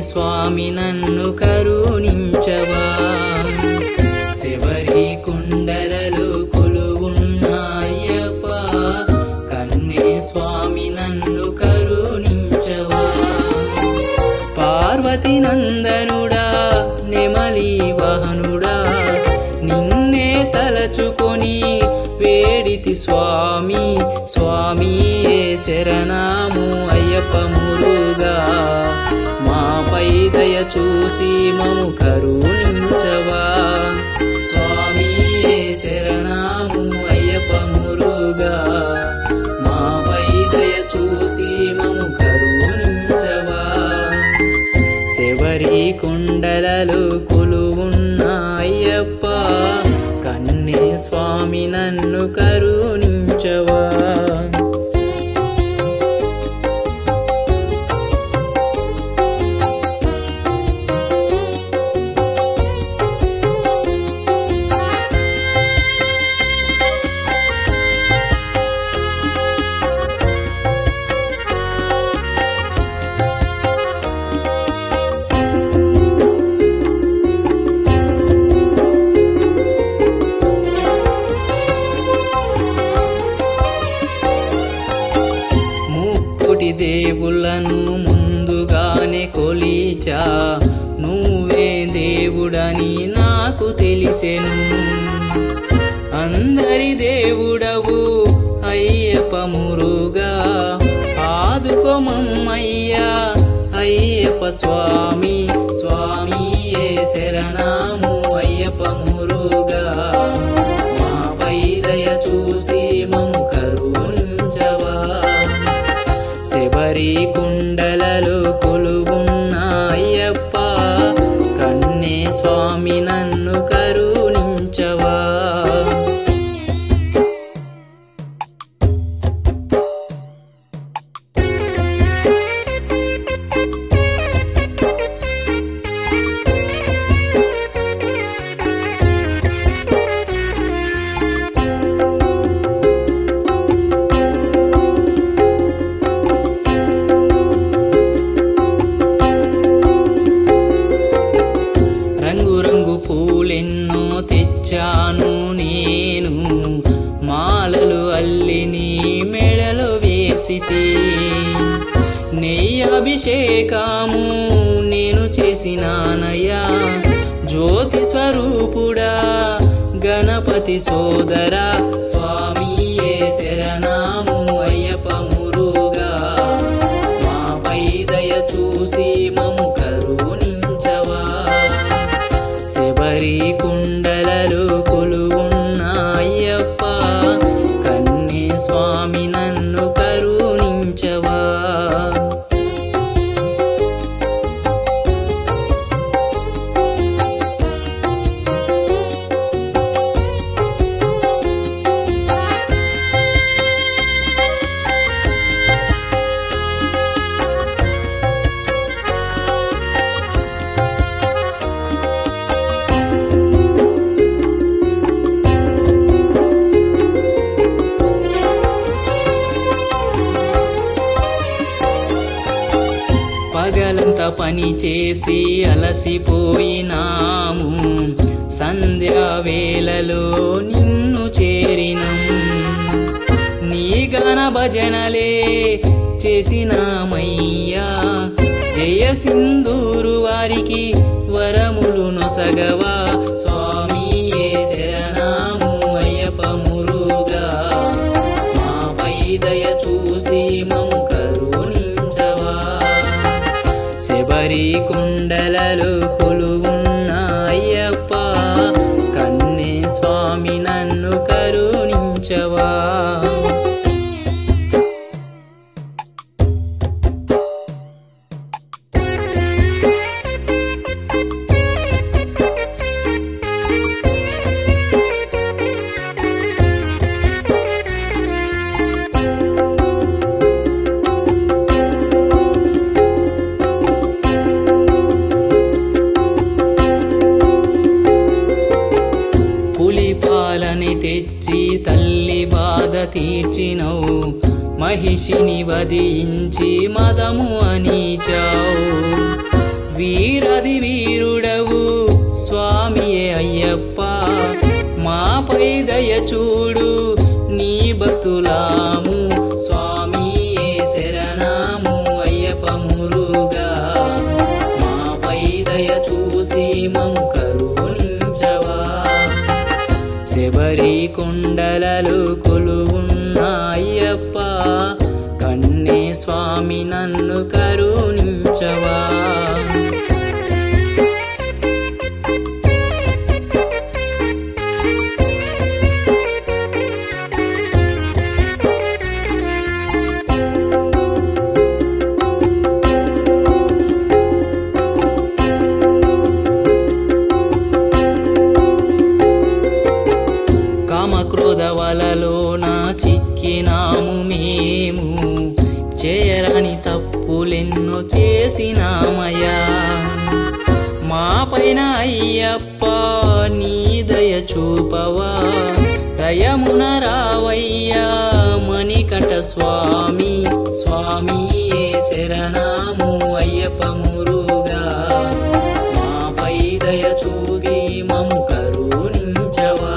స్వామి నన్ను కరుణించవా శబరి కుండలలో కొలువున్న అయ్యప్ప కన్నే స్వామి నన్ను కరుణించవా పార్వతి నందనుడా నెమలి వాహనుడా నిన్నే తలచుకొని వేడితి స్వామి స్వామి ఏ శరణాము అయ్యప్ప మురుగా మాపై దయ చూసి మము కరుణించవా స్వామి ఏ శరణాము అయ్యప్ప మురుగా మాపై దయ చూసి మము కరుణించవా శబరి కుండలలో కొలువున్న అయ్యప్ప కన్నే స్వామి నన్ను కరుణించవా ముక్కోటి దేవుళ్ళను ముందుగానే కొలిచా నువ్వే దేవుడని నాకు తెలిసెను అందరి దేవుడవు అయ్యప్ప మురుగా ఆదుకోమమ్మయ్యా అయ్యప్ప స్వామి స్వామి ఏ శరణాము అయ్యప్ప మురుగా మాపై దయ చూసి మము కరుణించవా శబరి కుండలలో కొలువున్న అయ్యప్ప కన్నే స్వామి నన్ను కరుణించవా రంగు రంగు పూలెన్నో తెచ్చాను నేను మాలలు అల్లి నీ మెడలో వేసితే నెయ్యి అభిషేకము నేను చేసినానయ్యా జ్యోతి స్వరూపుడా గణపతి సోదరా స్వామి ఏ శరణాము అయ్యప్ప మురుగా మాపై దయ చూసి మము కరుణించవా శబరి కుండలలో కొలువున్న అయ్యప్ప కన్నే స్వామి నన్ను కరుణించవా పగలంతా పని చేసి అలసిపోయినాము సంధ్యా వేళలో నిన్ను చేరినం నీ గాన భజనలే చేసినామయ్యా జయ సింధూరు వారికి వరములు నొసగవా స్వామి ఏ శరణాము అయ్యప్ప మురుగా మాపై దయ చూసి మము కరుణించవా శబరి కుండలలో కొలువున్న అయ్యప్ప కన్నే స్వామి నన్ను కరుణించవా పులి పాలని తెచ్చి తల్లి బాధ తీర్చినవు మహిషిని వధించి మదము అనిచావు వీరది వీరుడవు స్వామియే అయ్యప్ప మాపై దయ చూడు నీ భక్తులాము స్వామియే శరణాము అయ్యప్ప మురుగా మాపై దయ చూసి మము కరుణించవా శబరి కొండలలో కొలువున్న అయ్యప్ప కన్నే స్వామి నన్ను కరుణించవా కామక్రోధ వలలోన చిక్కినాము మేము చేయరాని తప్పులెన్నో చేసినామయ్యా మా పైన అయ్యప్ప నీ దయ చూపవా రయమున రావయ్యా మణికంఠ స్వామి స్వామి శరణాము అయ్యప్ప మురుగా మాపై దయ చూసి మము కరుణించవా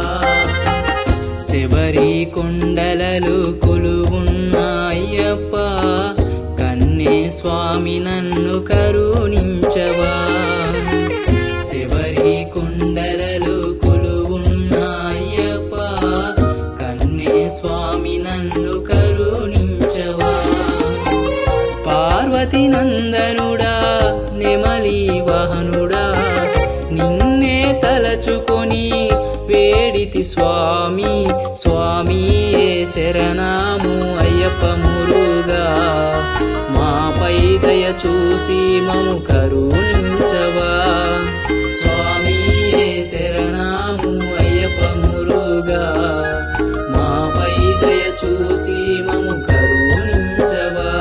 శబరి కొండలలో కొలువున్న అయ్యప్ప కన్నే స్వామి నన్ను కరుణించవా శబరి కొండలలో కొలువున్న అయ్యప్ప కన్నే స్వామి నన్ను కరుణించవా పార్వతి నందనుడా నెమలి వాహనుడా నిన్నే తలచుకొని వేడితి స్వామి స్వామి శరణాము అయ్యప్ప మురుగా మాపై దయ చూసి మము కరుణించవా స్వామి శరణాము అయ్యప్ప మురుగా మాపై దయ చూసి మము కరుణించవా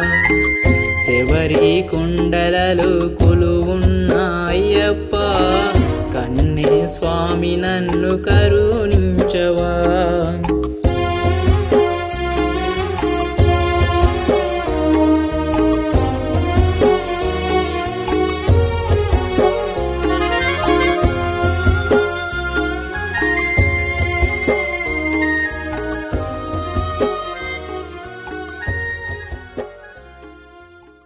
శబరి కొండలలో కొలువున్న అయ్యప్ప కన్నే స్వామి నన్ను కరుణించవా